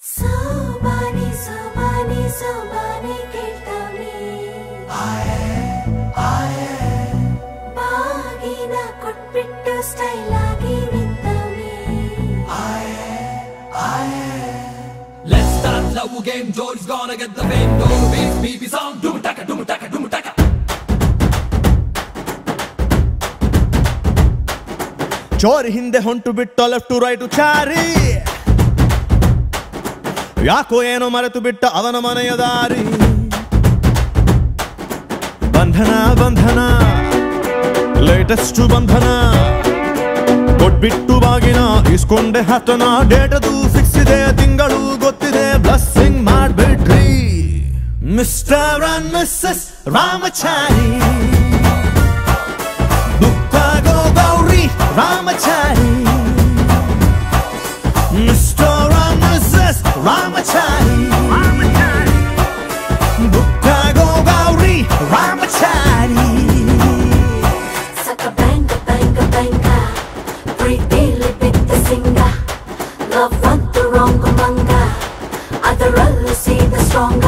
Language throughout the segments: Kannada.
ಸೋಬಾನೆ ಸೋಬಾನೆ ಸೋಬಾನೆ ಕೇಳ್ತಾನೆ ಬಾಗಿನ ಕೊಟ್ಬಿಟ್ಟು ಸ್ಟೈಲ್ ಆಗಿ ನಿಂತವನೆ Let's start love game. Jody's gonna get the fame. Go to beats, BB sound. Doom taka, doom taka, doom taka. ಚೋರಿ ಹಿಂದೆ ಹೊಂಟು ಬಿಟ್ಟು ಲೆಫ್ಟ್ ಟು ರೈಟ್ ಚಾರಿ ಯಾಕೋ ಏನೋ ಮರೆತು ಬಿಟ್ಟ ಅವನ ಮನೆಯ ದಾರಿ ಬಂಧನ ಬಂಧನ ಲೇಟೆಸ್ಟ್ ಬಂಧನ ಕೊಟ್ಬಿಟ್ಟು ಬಾಗಿನ ಇಸ್ಕೊಂಡೆ ಹತ್ತನ ಡೇಟದು ಫಿಕ್ಸ್ ಇದೆ ತಿಂಗಳು ಗೊತ್ತಿದೆ ಬ್ಲಸ್ಸಿಂಗ್ ಮಾಡ್ಬಿಡ್ರಿ ಮಿಸ್ಟರ್ ಅಂಡ್ ಮಿಸ್ಸಸ್ ರಾಮಚಾರಿ ದುಃಖಾಗೋ Gowri Ramachari Mr and Mrs Ramachari ದುಃಖಾಗೋ ಗೌರಿ ರಾಮಚಾರಿ ಸಕ ಬ್ಯಾಂಗ ಬ್ಯಾಂಗ ಬ್ಯಾಂಗ ಪ್ರೀತಿಲಿ ಬಿದ್ದ ಸಿಂಗ ಲವ್ ಒಂದು ರಾಂಗ್ ಮಂಗ ಅದರಲ್ಲೂ ಸೀದ ಸ್ಟ್ರಾಂಗ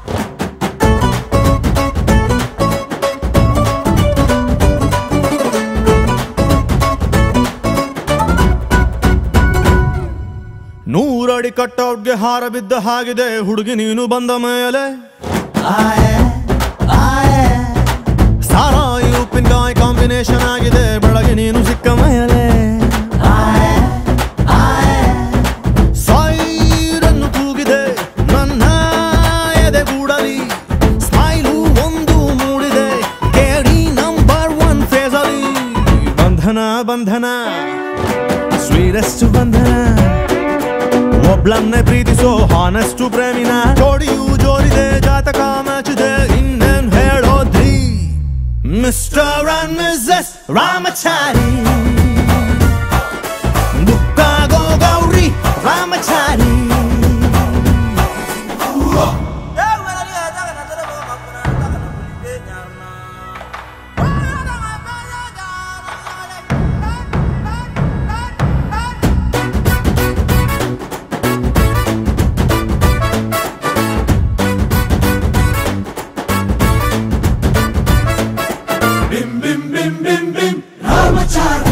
ನೂರಡಿ ಕಟ್ಟೌಟ್ಗೆ ಹಾರ ಬಿದ್ದ ಹಾಗಿದೆ ಹುಡುಗಿ ನೀನು ಬಂದ ಮೇಲೆ ಸಾರಾಯಿ ಉಪ್ಪಿನಕಾಯಿ ಕಾಂಬಿನೇಷನ್ ಆಗಿದೆ ಬೆಳಗ್ಗೆ ನೀನು ಸಿಕ್ಕ ಮೇಲೆ ಸೈರನ್ನು ಕೂಗಿದೆ ನನ್ನ ಎದೆಗೂಡಲಿ ಸ್ಮೈಲು ಒಂದು ಮೂಡಿದೆ ಕೇಳಿ ನಂಬರ್ ಒನ್ ಫೇಸಲಿ ಬಂಧನ ಬಂಧನ ಸ್ವೀರೆಸ್ಟ್ ಬಂಧನ ಒಬ್ಳನ್ನೇ ಪ್ರೀತಿಸೋ ಹಾನೆಸ್ಟು ಪ್ರೇಮಿನ ಜೋಡಿಯು ಜೋರಿದೆ ಜಾತಕ ಮ್ಯಾಚಿದೆ ಇನ್ನೇನ್ ಹೇಳೋದ್ರಿ ಮಿಸ್ಟರ್ ಅಂಡ್ ಮಿಸ್ಸಸ್ ರಾಮಚಾರಿ ದುಃಖಾಗೋ Gowri Ramachari Bim bim bim bim bim. Ramachari.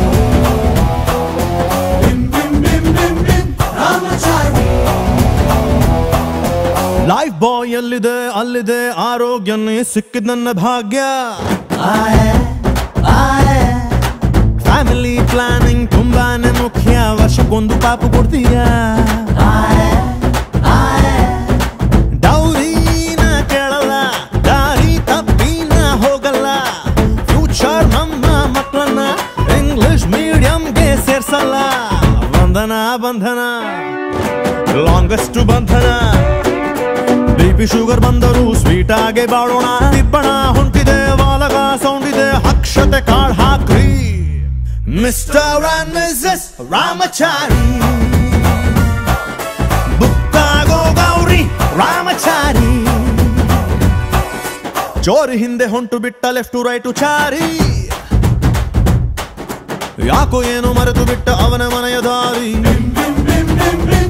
Bim bim bim bim bim. Ramachari. Lifebuoy ಎಲ್ಲಿದೆ ಅಲ್ಲಿದೆ ಆರೋಗ್ಯನೇ ಸಿಕ್ಕಿದ ನನ್ನ ಭಾಗ್ಯ ಫ್ಯಾಮಿಲಿ ಪ್ಲಾನಿಂಗ್ ತುಂಬಾನೇ ಮುಖ್ಯ ವರ್ಷಕ್ಕೊಂದು ಪಾಪು ಕೊಡ್ತೀಯಾ ಡೌರಿನ ಕೇಳಲ್ಲ ದಾರಿ ತಪ್ಪಿನ ಹೋಗಲ್ಲ ಫ್ಯೂಚರ್ ನಮ್ಮ ಮಕ್ಕಳನ್ನ ಇಂಗ್ಲಿಷ್ ಮೀಡಿಯಂಗೆ ಸೇರ್ಸಲ್ಲ ಬಂಧನ ಬಂಧನ ಲಾಂಗೆಸ್ಟ್ ಬಂಧನ ಬಿ ಪಿ ಶುಗರ್ ಬಂದರು ಸ್ವೀಟ್ ಆಗಿ ಬಾಳೋಣ ತಿಪ್ಪಣ ಹೊಂಟಿದೆ ವಾಲಗ ಸೌಂಡ್ ಇದೆ ಅಕ್ಷತೆ ಕಾಳ್ ಹಾಕ್ರಿ ಮಿಸ್ಟರ್ ಅಂಡ್ ಮಿಸಸ್ ರಾಮಚಾರಿ ಬುಕ್ಕಾಗೋ ಗೌರಿ ರಾಮಚಾರಿ ಚೋರಿ ಹಿಂದೆ ಹೊಂಟು ಬಿಟ್ಟ ಲೆಫ್ಟ್ ರೈಟು ಚಾರಿ ಯಾಕೋ ಏನು ಮರೆತು ಬಿಟ್ಟ ಅವನ ಮನೆಯ ದಾರಿ Bim bim bim bim.